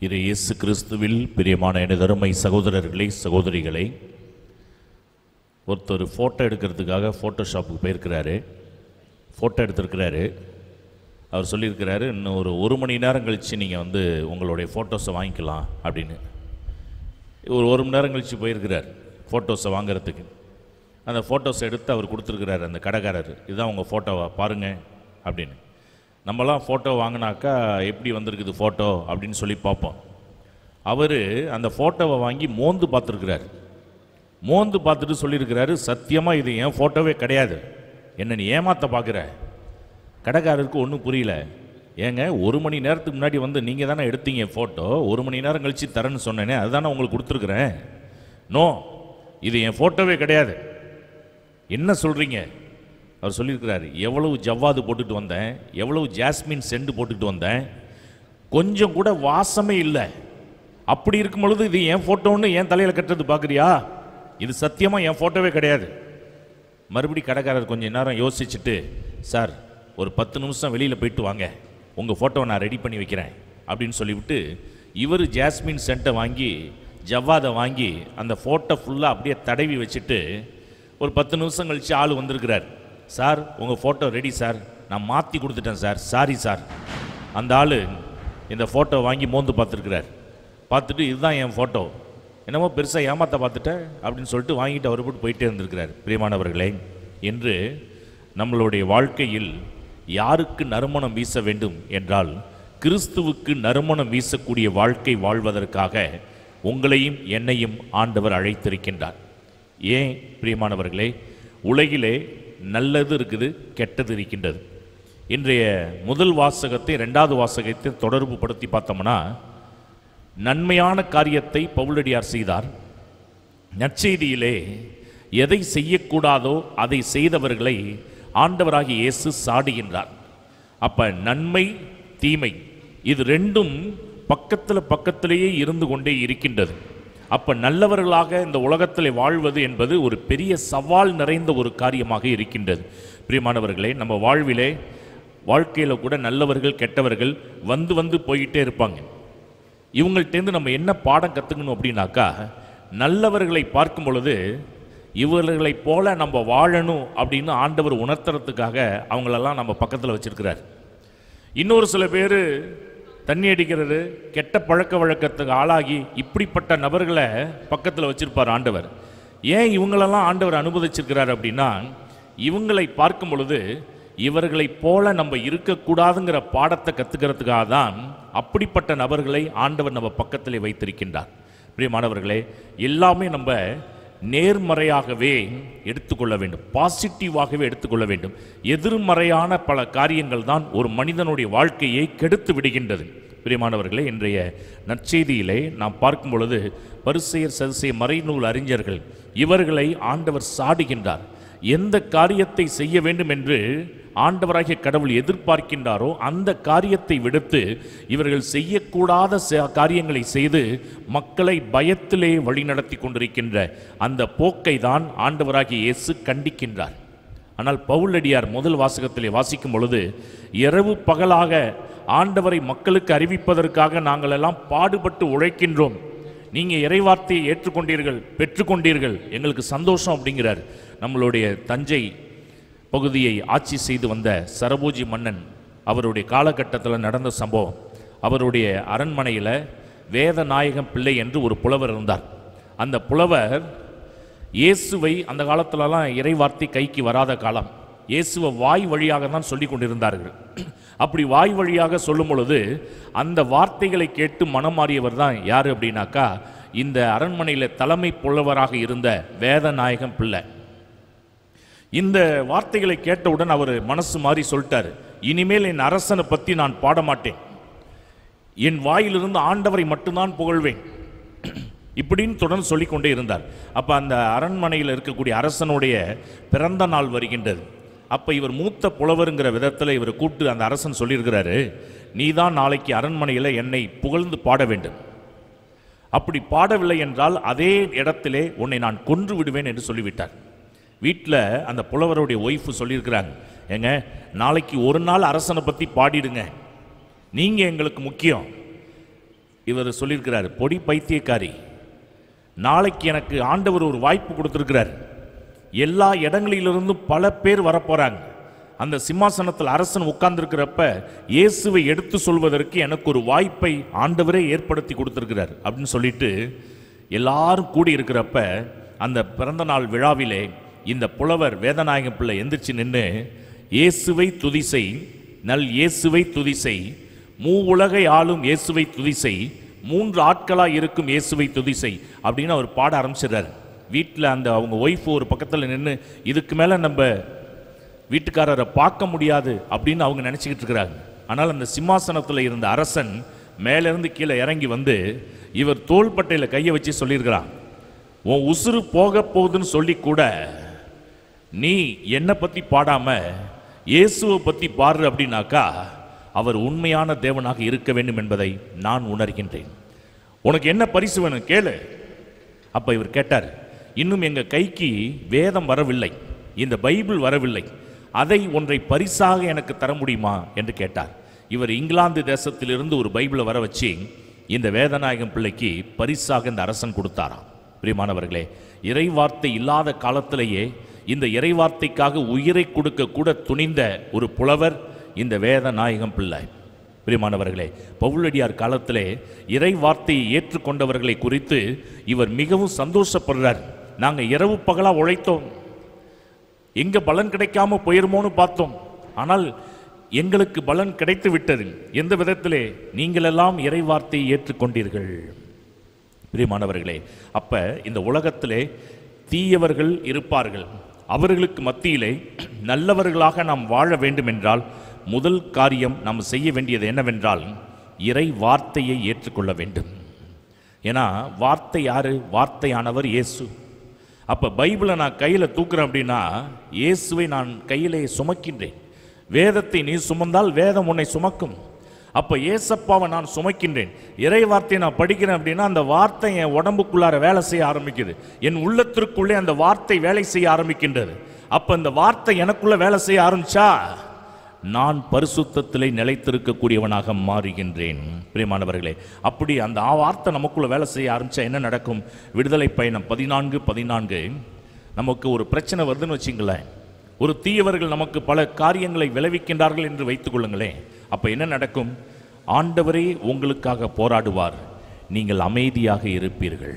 இது இயேசு கிறிஸ்துவில் பிரியமான எனது அருமை சகோதரர்களே சகோதரிகளே ஒருத்தர் ஃபோட்டோ எடுக்கிறதுக்காக ஃபோட்டோஷாப்புக்கு போயிருக்கிறாரு ஃபோட்டோ எடுத்திருக்கிறாரு அவர் சொல்லியிருக்கிறாரு இன்னும் ஒரு ஒரு மணி நேரம் கழித்து நீங்கள் வந்து உங்களுடைய ஃபோட்டோஸை வாங்கிக்கலாம் அப்படின்னு ஒரு ஒரு மணி நேரம் கழித்து போயிருக்கிறார் ஃபோட்டோஸை வாங்குறதுக்கு அந்த ஃபோட்டோஸை எடுத்து அவர் கொடுத்துருக்கிறாரு அந்த கடைக்காரர் இதுதான் உங்கள் ஃபோட்டோவா பாருங்கள் அப்படின்னு நம்மலாம் ஃபோட்டோ வாங்கினாக்கா எப்படி வந்திருக்குது ஃபோட்டோ அப்படின்னு சொல்லி பார்ப்போம் அவர் அந்த ஃபோட்டோவை வாங்கி மோந்து பார்த்துருக்கிறார் மோந்து பார்த்துட்டு சொல்லியிருக்கிறாரு சத்தியமாக இது என் ஃபோட்டோவே கிடையாது என்ன நீ ஏமாத்த பார்க்குற கடைக்காரருக்கு ஒன்றும் புரியல ஏங்க ஒரு மணி நேரத்துக்கு முன்னாடி வந்து நீங்கள் தானே எடுத்தீங்க ஃபோட்டோ ஒரு மணி நேரம் கழித்து தரேன்னு சொன்னேனே அதுதானே உங்களுக்கு கொடுத்துருக்குறேன் நோ இது என் ஃபோட்டோவே கிடையாது என்ன சொல்கிறீங்க அவர் சொல்லியிருக்கிறாரு எவ்வளவு ஜவ்வாது போட்டுட்டு வந்தேன் எவ்வளவு ஜாஸ்மின் செண்டு போட்டுட்டு வந்தேன் கொஞ்சம் கூட வாசமே இல்லை அப்படி இருக்கும் பொழுது இது என் ஃபோட்டோன்னு என் தலையில் கட்டுறது பார்க்குறியா இது சத்தியமாக என் ஃபோட்டோவே கிடையாது மறுபடி கடைக்காரர் கொஞ்சம் நேரம் யோசிச்சுட்டு சார் ஒரு பத்து நிமிஷம் வெளியில் போயிட்டு வாங்க உங்கள் ஃபோட்டோவை நான் ரெடி பண்ணி வைக்கிறேன் அப்படின்னு சொல்லிவிட்டு இவர் ஜாஸ்மின் சென்ட்டை வாங்கி ஜவ்வாதை வாங்கி அந்த ஃபோட்டோ ஃபுல்லாக அப்படியே தடவி வச்சுட்டு ஒரு பத்து நிமிஷம் கழித்து ஆள் வந்திருக்கிறார் சார் உங்கள் ஃபோட்டோ ரெடி சார் நான் மாற்றி கொடுத்துட்டேன் சார் சாரி சார் அந்த ஆள் இந்த ஃபோட்டோ வாங்கி மோந்து பார்த்துருக்கிறார் பார்த்துட்டு இதுதான் என் ஃபோட்டோ என்னமோ பெருசாக ஏமாத்த பார்த்துட்டேன் அப்படின்னு சொல்லிட்டு வாங்கிட்டு அவர் போட்டு போயிட்டே இருந்திருக்கிறார் பிரியமானவர்களே என்று நம்மளுடைய வாழ்க்கையில் யாருக்கு நறுமணம் வீச வேண்டும் என்றால் கிறிஸ்துவுக்கு நறுமணம் வீசக்கூடிய வாழ்க்கை வாழ்வதற்காக உங்களையும் என்னையும் ஆண்டவர் அழைத்திருக்கின்றார் ஏன் பிரியமானவர்களே உலகிலே நல்லது இருக்குது கெட்டது இருக்கின்றது இன்றைய முதல் வாசகத்தை ரெண்டாவது வாசகத்தை தொடர்பு படுத்தி பார்த்தோம்னா நன்மையான காரியத்தை பவுலடியார் செய்தார் நற்செய்தியிலே எதை செய்யக்கூடாதோ அதை செய்தவர்களை ஆண்டவராகிய இயேசு சாடுகின்றார் அப்ப நன்மை தீமை இது ரெண்டும் பக்கத்தில் பக்கத்திலேயே இருந்து கொண்டே இருக்கின்றது அப்ப நல்லவர்களாக இந்த உலகத்தில் வாழ்வது என்பது ஒரு பெரிய சவால் நிறைந்த ஒரு காரியமாக இருக்கின்றது பிரியமானவர்களே நம்ம வாழ்விலே வாழ்க்கையில் கூட நல்லவர்கள் கெட்டவர்கள் வந்து வந்து போயிட்டே இருப்பாங்க இவங்கள்ட்டேருந்து நம்ம என்ன பாடம் கற்றுக்கணும் அப்படின்னாக்கா நல்லவர்களை பார்க்கும் பொழுது இவர்களைப் போல நம்ம வாழணும் அப்படின்னு ஆண்டவர் உணர்த்துறதுக்காக அவங்களெல்லாம் நம்ம பக்கத்தில் வச்சிருக்கிறார் இன்னொரு சில பேர் தண்ணி அடிக்கிறது கெட்ட பழக்க வழக்கத்துக்கு ஆளாகி இப்படிப்பட்ட நபர்களை பக்கத்தில் வச்சிருப்பார் ஆண்டவர் ஏன் இவங்களெல்லாம் ஆண்டவர் அனுமதிச்சிருக்கிறார் அப்படின்னா இவங்களை பார்க்கும் பொழுது இவர்களைப் போல நம்ம இருக்கக்கூடாதுங்கிற பாடத்தை கற்றுக்கிறதுக்காக தான் அப்படிப்பட்ட நபர்களை ஆண்டவர் நம்ம பக்கத்திலே வைத்திருக்கின்றார் பிரியமானவர்களே எல்லாமே நம்ம நேர்மறையாகவே எடுத்துக்கொள்ள வேண்டும் பாசிட்டிவாகவே எடுத்துக்கொள்ள வேண்டும் எதிர்மறையான பல காரியங்கள் தான் ஒரு மனிதனுடைய வாழ்க்கையை கெடுத்து விடுகின்றது பிரியமானவர்களே இன்றைய நற்செய்தியிலே நாம் பார்க்கும் பொழுது பரிசெயர் சரிசெய மறைநூல் அறிஞர்கள் இவர்களை ஆண்டவர் சாடுகின்றார் எந்த காரியத்தை செய்ய வேண்டும் என்று ஆண்டவராகிய கடவுள் எதிர்பார்க்கின்றாரோ அந்த காரியத்தை விடுத்து இவர்கள் செய்யக்கூடாத ச- காரியங்களை செய்து மக்களை பயத்திலே வழிநடத்தி கொண்டிருக்கின்ற அந்த போக்கை தான் ஆண்டவராகிய இயேசு கண்டிக்கின்றார் ஆனால் பவுலடியார் முதல் வாசகத்திலே வாசிக்கும் பொழுது இரவு பகலாக ஆண்டவரை மக்களுக்கு அறிவிப்பதற்காக நாங்கள் எல்லாம் பாடுபட்டு உழைக்கின்றோம் நீங்க இறைவார்த்தையை ஏற்றுக்கொண்டீர்கள் பெற்றுக்கொண்டீர்கள் எங்களுக்கு சந்தோஷம் அப்படிங்கிறார் நம்மளுடைய தஞ்சை பகுதியை ஆட்சி செய்து வந்த சரபோஜி மன்னன் அவருடைய காலகட்டத்தில் நடந்த சம்பவம் அவருடைய அரண்மனையில் வேதநாயகம் பிள்ளை என்று ஒரு புலவர் இருந்தார் அந்த புலவர் இயேசுவை அந்த காலத்துலலாம் இறைவார்த்தை கைக்கு வராத காலம் இயேசுவை வாய் வழியாக தான் சொல்லி கொண்டிருந்தார்கள் அப்படி வாய் வழியாக சொல்லும் பொழுது அந்த வார்த்தைகளை கேட்டு மனம் மாறியவர் தான் யார் அப்படின்னாக்கா இந்த அரண்மனையில் தலைமை புலவராக இருந்த வேதநாயகம் பிள்ளை இந்த வார்த்தைகளை கேட்டவுடன் அவர் மனசு மாறி சொல்லிட்டாரு இனிமேல் என் அரசனை பற்றி நான் பாட மாட்டேன் என் வாயிலிருந்து ஆண்டவரை மட்டும்தான் புகழ்வேன் இப்படின்னு தொடர்ந்து சொல்லிக்கொண்டே இருந்தார் அப்போ அந்த அரண்மனையில் இருக்கக்கூடிய அரசனுடைய பிறந்த நாள் வருகின்றது அப்போ இவர் மூத்த புலவருங்கிற விதத்தில் இவர் கூப்பிட்டு அந்த அரசன் சொல்லியிருக்கிறாரு நீ தான் நாளைக்கு அரண்மனையில் என்னை புகழ்ந்து பாட வேண்டும் அப்படி பாடவில்லை என்றால் அதே இடத்திலே உன்னை நான் கொன்று விடுவேன் என்று சொல்லிவிட்டார் வீட்டில் அந்த புலவருடைய ஒய்ஃபு சொல்லியிருக்கிறாங்க ஏங்க நாளைக்கு ஒரு நாள் அரசனை பற்றி பாடிடுங்க நீங்கள் எங்களுக்கு முக்கியம் இவர் சொல்லியிருக்கிறார் பொடி பைத்தியக்காரி நாளைக்கு எனக்கு ஆண்டவர் ஒரு வாய்ப்பு கொடுத்துருக்கிறார் எல்லா இடங்களிலிருந்தும் பல பேர் வரப்போறாங்க அந்த சிம்மாசனத்தில் அரசன் உட்கார்ந்திருக்கிறப்ப இயேசுவை எடுத்து சொல்வதற்கு எனக்கு ஒரு வாய்ப்பை ஆண்டவரே ஏற்படுத்தி கொடுத்துருக்கிறார் அப்படின்னு சொல்லிட்டு எல்லாரும் கூடி இருக்கிறப்ப அந்த பிறந்த நாள் விழாவிலே இந்த புலவர் வேதநாயகம் பிள்ளை எந்திரிச்சு நின்று இயேசுவை துதிசை நல் இயேசுவை துதிசை மூ உலகை ஆளும் இயேசுவை துதிசை மூன்று ஆட்களாக இருக்கும் இயேசுவை துதிசை அப்படின்னு அவர் பாட ஆரம்பிச்சிடுறாரு வீட்டில் அந்த அவங்க ஒய்ஃப் ஒரு பக்கத்தில் நின்று இதுக்கு மேலே நம்ம வீட்டுக்காரரை பார்க்க முடியாது அப்படின்னு அவங்க நினச்சிக்கிட்டு இருக்கிறாங்க ஆனால் அந்த சிம்மாசனத்தில் இருந்த அரசன் மேலேருந்து கீழே இறங்கி வந்து இவர் தோள்பட்டையில் கையை வச்சு சொல்லியிருக்கிறான் உன் உசுறு போக போகுதுன்னு சொல்லி கூட நீ என்னை பற்றி பாடாம இயேசுவை பற்றி பாரு அப்படின்னாக்கா அவர் உண்மையான தேவனாக இருக்க வேண்டும் என்பதை நான் உணர்கின்றேன் உனக்கு என்ன பரிசு வேணும் கேளு அப்ப இவர் கேட்டார் இன்னும் எங்க கைக்கு வேதம் வரவில்லை இந்த பைபிள் வரவில்லை அதை ஒன்றை பரிசாக எனக்கு தர முடியுமா என்று கேட்டார் இவர் இங்கிலாந்து தேசத்திலிருந்து ஒரு பைபிளை வர வச்சு இந்த வேதநாயகம் பிள்ளைக்கு பரிசாக இந்த அரசன் கொடுத்தாராம் பிரியமானவர்களே இறை வார்த்தை இல்லாத காலத்திலேயே இந்த இறை வார்த்தைக்காக உயிரை கொடுக்க கூட துணிந்த ஒரு புலவர் இந்த வேதநாயகம் பிள்ளை பிரியமானவர்களே பவுலடியார் காலத்திலே இறை வார்த்தையை ஏற்றுக்கொண்டவர்களை குறித்து இவர் மிகவும் சந்தோஷப்படுறார் நாங்கள் இரவு பகலா உழைத்தோம் எங்க பலன் கிடைக்காம போயிருமோன்னு பார்த்தோம் ஆனால் எங்களுக்கு பலன் கிடைத்து விட்டது எந்த விதத்திலே நீங்கள் எல்லாம் இறை வார்த்தையை ஏற்றுக்கொண்டீர்கள் பிரியமானவர்களே அப்ப இந்த உலகத்திலே தீயவர்கள் இருப்பார்கள் அவர்களுக்கு மத்தியிலே நல்லவர்களாக நாம் வாழ வேண்டும் என்றால் முதல் காரியம் நாம் செய்ய வேண்டியது என்னவென்றால் இறை வார்த்தையை ஏற்றுக்கொள்ள வேண்டும் ஏன்னா வார்த்தை யாரு வார்த்தையானவர் இயேசு அப்ப பைபிளை நான் கையில தூக்குறேன் அப்படின்னா இயேசுவை நான் கையிலே சுமக்கின்றேன் வேதத்தை நீ சுமந்தால் வேதம் உன்னை சுமக்கும் அப்ப ஏசப்பாவை நான் சுமக்கின்றேன் இறை வார்த்தையை நான் படிக்கிறேன் அப்படின்னா அந்த வார்த்தை என் உடம்புக்குள்ளார வேலை செய்ய ஆரம்பிக்குது என் உள்ளத்திற்குள்ளே அந்த வார்த்தை வேலை செய்ய ஆரம்பிக்கின்றது அப்ப இந்த வார்த்தை எனக்குள்ள வேலை செய்ய ஆரம்பிச்சா நான் பரிசுத்தத்திலே நிலைத்திருக்கக்கூடியவனாக மாறுகின்றேன் பிரியமானவர்களே அப்படி அந்த ஆ வார்த்தை நமக்குள்ள வேலை செய்ய ஆரம்பிச்சா என்ன நடக்கும் விடுதலை பயணம் பதினான்கு பதினான்கு நமக்கு ஒரு பிரச்சனை வருதுன்னு வச்சுங்களேன் ஒரு தீயவர்கள் நமக்கு பல காரியங்களை விளைவிக்கின்றார்கள் என்று வைத்துக் கொள்ளுங்களேன் அப்ப என்ன நடக்கும் ஆண்டவரே உங்களுக்காக போராடுவார் நீங்கள் அமைதியாக இருப்பீர்கள்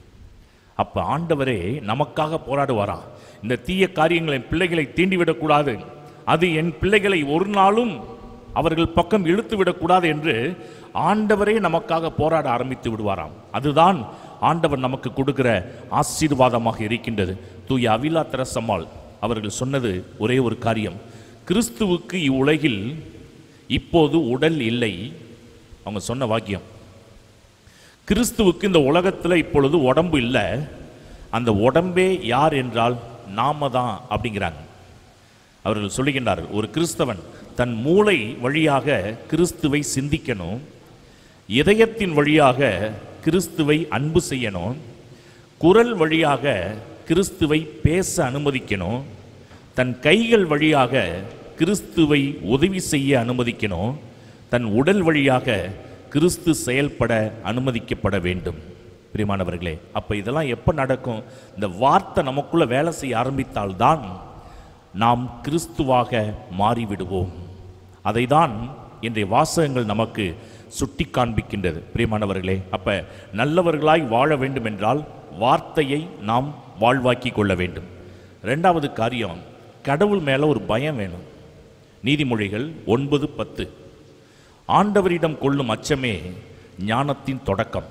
அப்ப ஆண்டவரே நமக்காக போராடுவாராம் இந்த தீய காரியங்களை என் பிள்ளைகளை தீண்டிவிடக்கூடாது அது என் பிள்ளைகளை ஒரு நாளும் அவர்கள் பக்கம் இழுத்து விடக்கூடாது என்று ஆண்டவரே நமக்காக போராட ஆரம்பித்து விடுவாராம் அதுதான் ஆண்டவர் நமக்கு கொடுக்கிற ஆசீர்வாதமாக இருக்கின்றது தூய அவிலா தெரசம்மாள் அவர்கள் சொன்னது ஒரே ஒரு காரியம் கிறிஸ்துவுக்கு இவ்வுலகில் இப்போது உடல் இல்லை அவங்க சொன்ன வாக்கியம் கிறிஸ்துவுக்கு இந்த உலகத்தில் இப்பொழுது உடம்பு இல்லை அந்த உடம்பே யார் என்றால் நாம தான் அப்படிங்கிறாங்க அவர்கள் சொல்லுகின்றார்கள் ஒரு கிறிஸ்தவன் தன் மூளை வழியாக கிறிஸ்துவை சிந்திக்கணும் இதயத்தின் வழியாக கிறிஸ்துவை அன்பு செய்யணும் குரல் வழியாக கிறிஸ்துவை பேச அனுமதிக்கணும் தன் கைகள் வழியாக கிறிஸ்துவை உதவி செய்ய அனுமதிக்கணும் தன் உடல் வழியாக கிறிஸ்து செயல்பட அனுமதிக்கப்பட வேண்டும் பிரியமானவர்களே அப்ப இதெல்லாம் எப்ப நடக்கும் இந்த வார்த்தை நமக்குள்ள வேலை செய்ய ஆரம்பித்தால்தான் நாம் கிறிஸ்துவாக மாறிவிடுவோம் அதைதான் இன்றைய வாசகங்கள் நமக்கு சுட்டி காண்பிக்கின்றது பிரியமானவர்களே அப்ப நல்லவர்களாய் வாழ வேண்டும் என்றால் வார்த்தையை நாம் வாழ்வாக்கி கொள்ள வேண்டும் ரெண்டாவது காரியம் கடவுள் மேல ஒரு பயம் வேணும் நீதிமொழிகள் ஒன்பது பத்து ஆண்டவரிடம் கொள்ளும் அச்சமே ஞானத்தின் தொடக்கம்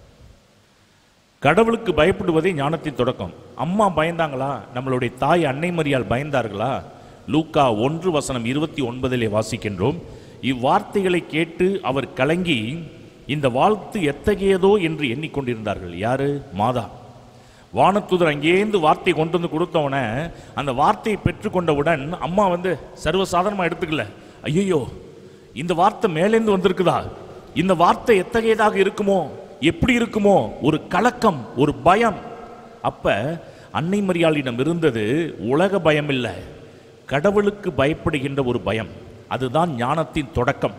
கடவுளுக்கு பயப்படுவதே ஞானத்தின் தொடக்கம் அம்மா பயந்தாங்களா நம்மளுடைய தாய் அன்னை மரியாள் பயந்தார்களா லூக்கா ஒன்று வசனம் இருபத்தி ஒன்பதிலே வாசிக்கின்றோம் இவ்வார்த்தைகளை கேட்டு அவர் கலங்கி இந்த வாழ்த்து எத்தகையதோ என்று எண்ணிக்கொண்டிருந்தார்கள் யாரு மாதா வானத்துதர் அங்கேருந்து வார்த்தை கொண்டு வந்து கொடுத்தவன அந்த வார்த்தையை பெற்றுக்கொண்டவுடன் அம்மா வந்து சர்வசாதாரணமாக எடுத்துக்கல ஐயோ இந்த வார்த்தை மேலேந்து வந்திருக்குதா இந்த வார்த்தை எத்தகையதாக இருக்குமோ எப்படி இருக்குமோ ஒரு கலக்கம் ஒரு பயம் அப்ப அன்னை மரியாளிடம் இருந்தது உலக பயம் இல்லை கடவுளுக்கு பயப்படுகின்ற ஒரு பயம் அதுதான் ஞானத்தின் தொடக்கம்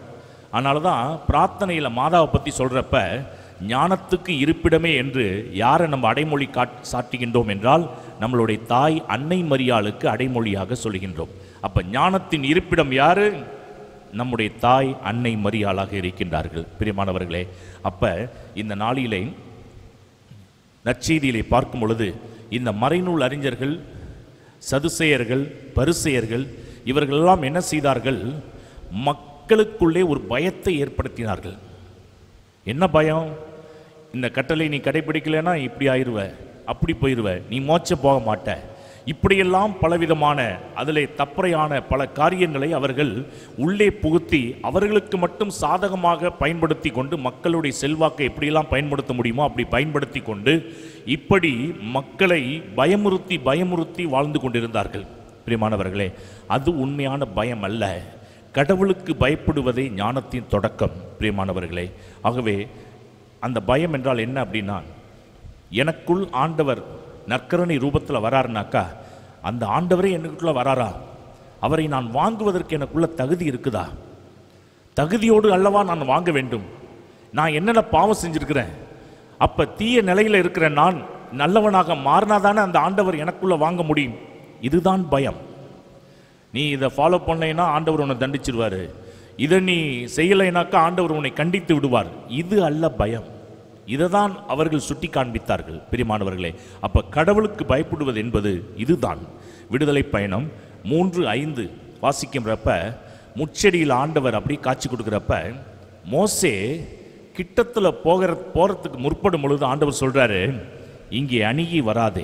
அதனால தான் பிரார்த்தனையில் மாதாவை பற்றி சொல்கிறப்ப ஞானத்துக்கு இருப்பிடமே என்று யாரை நம்ம அடைமொழி காட் சாட்டுகின்றோம் என்றால் நம்மளுடைய தாய் அன்னை மரியாளுக்கு அடைமொழியாக சொல்கின்றோம் அப்போ ஞானத்தின் இருப்பிடம் யாரு நம்முடைய தாய் அன்னை மரியாளாக இருக்கின்றார்கள் பிரியமானவர்களே அப்போ இந்த நாளிலே நற்செய்தியிலே பார்க்கும் பொழுது இந்த மறைநூல் அறிஞர்கள் சதுசேயர்கள் பரிசேயர்கள் இவர்களெல்லாம் என்ன செய்தார்கள் மக்களுக்குள்ளே ஒரு பயத்தை ஏற்படுத்தினார்கள் என்ன பயம் இந்த கட்டளை நீ கடைபிடிக்கலைன்னா இப்படி ஆயிருவ அப்படி போயிருவ நீ மோட்ச போக மாட்ட இப்படியெல்லாம் பலவிதமான அதிலே தப்பறையான பல காரியங்களை அவர்கள் உள்ளே புகுத்தி அவர்களுக்கு மட்டும் சாதகமாக பயன்படுத்தி கொண்டு மக்களுடைய செல்வாக்கை எப்படியெல்லாம் பயன்படுத்த முடியுமோ அப்படி பயன்படுத்தி கொண்டு இப்படி மக்களை பயமுறுத்தி பயமுறுத்தி வாழ்ந்து கொண்டிருந்தார்கள் பிரியமானவர்களே அது உண்மையான பயம் அல்ல கடவுளுக்கு பயப்படுவதே ஞானத்தின் தொடக்கம் பிரியமானவர்களே ஆகவே அந்த பயம் என்றால் என்ன அப்படின்னா எனக்குள் ஆண்டவர் நற்கரணை ரூபத்தில் வராருனாக்கா அந்த ஆண்டவரே எனக்குள்ள வராரா அவரை நான் வாங்குவதற்கு எனக்குள்ள தகுதி இருக்குதா தகுதியோடு அல்லவா நான் வாங்க வேண்டும் நான் என்னென்ன பாவம் செஞ்சிருக்கிறேன் அப்ப தீய நிலையில இருக்கிற நான் நல்லவனாக மாறினாதானே அந்த ஆண்டவர் எனக்குள்ள வாங்க முடியும் இதுதான் பயம் நீ இதை ஃபாலோ பண்ணலைன்னா ஆண்டவர் உன்னை தண்டிச்சிருவாரு இதை நீ செய்யலைனாக்கா ஆண்டவர் உன்னை கண்டித்து விடுவார் இது அல்ல பயம் இதை தான் அவர்கள் சுட்டி காண்பித்தார்கள் பிரியமானவர்களே அப்ப கடவுளுக்கு பயப்படுவது என்பது இதுதான் விடுதலை பயணம் மூன்று ஐந்து வாசிக்கிறப்ப முச்செடியில் ஆண்டவர் அப்படி காட்சி கொடுக்குறப்ப மோசே கிட்டத்தில் போகிற போகிறதுக்கு முற்படும் பொழுது ஆண்டவர் சொல்றாரு இங்கே அணுகி வராதே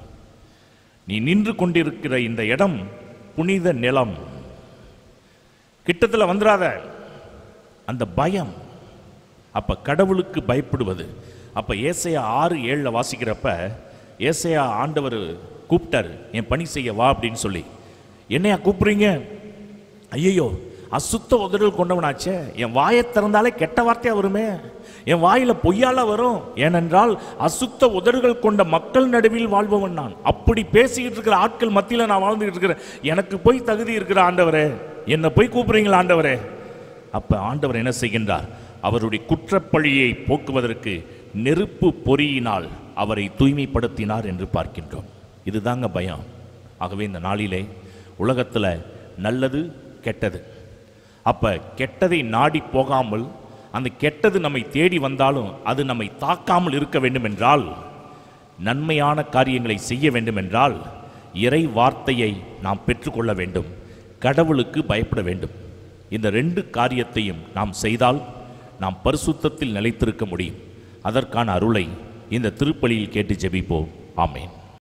நீ நின்று கொண்டிருக்கிற இந்த இடம் புனித நிலம் கிட்டத்தில் வந்துடாத அந்த பயம் அப்ப கடவுளுக்கு பயப்படுவது அப்ப ஏசையா ஆறு ஏழில் வாசிக்கிறப்ப ஏசையா ஆண்டவர் கூப்பிட்டாரு என் பணி செய்ய வா அப்படின்னு சொல்லி என்னையா கூப்பிடுறீங்க ஐயோ அசுத்த உதடுகள் கொண்டவனாச்சே என் வாயை திறந்தாலே கெட்ட வார்த்தையா வருமே என் வாயில பொய்யால வரும் ஏனென்றால் அசுத்த உதடுகள் கொண்ட மக்கள் நடுவில் வாழ்பவன் நான் அப்படி பேசிக்கிட்டு இருக்கிற ஆட்கள் மத்தியில நான் வாழ்ந்துகிட்டு இருக்கிறேன் எனக்கு போய் தகுதி இருக்கிற ஆண்டவரே என்னை போய் கூப்பிடுறீங்களா ஆண்டவரே அப்ப ஆண்டவர் என்ன செய்கின்றார் அவருடைய குற்றப்பழியை போக்குவதற்கு நெருப்பு பொறியினால் அவரை தூய்மைப்படுத்தினார் என்று பார்க்கின்றோம் இதுதாங்க பயம் ஆகவே இந்த நாளிலே உலகத்தில் நல்லது கெட்டது அப்ப கெட்டதை நாடி போகாமல் அந்த கெட்டது நம்மை தேடி வந்தாலும் அது நம்மை தாக்காமல் இருக்க வேண்டும் என்றால் நன்மையான காரியங்களை செய்ய வேண்டும் என்றால் இறை வார்த்தையை நாம் பெற்றுக்கொள்ள வேண்டும் கடவுளுக்கு பயப்பட வேண்டும் இந்த ரெண்டு காரியத்தையும் நாம் செய்தால் நாம் பரிசுத்தத்தில் நிலைத்திருக்க முடியும் அதற்கான அருளை இந்த திருப்பலியில் கேட்டு ஜெபிப்போம் ஆமேன்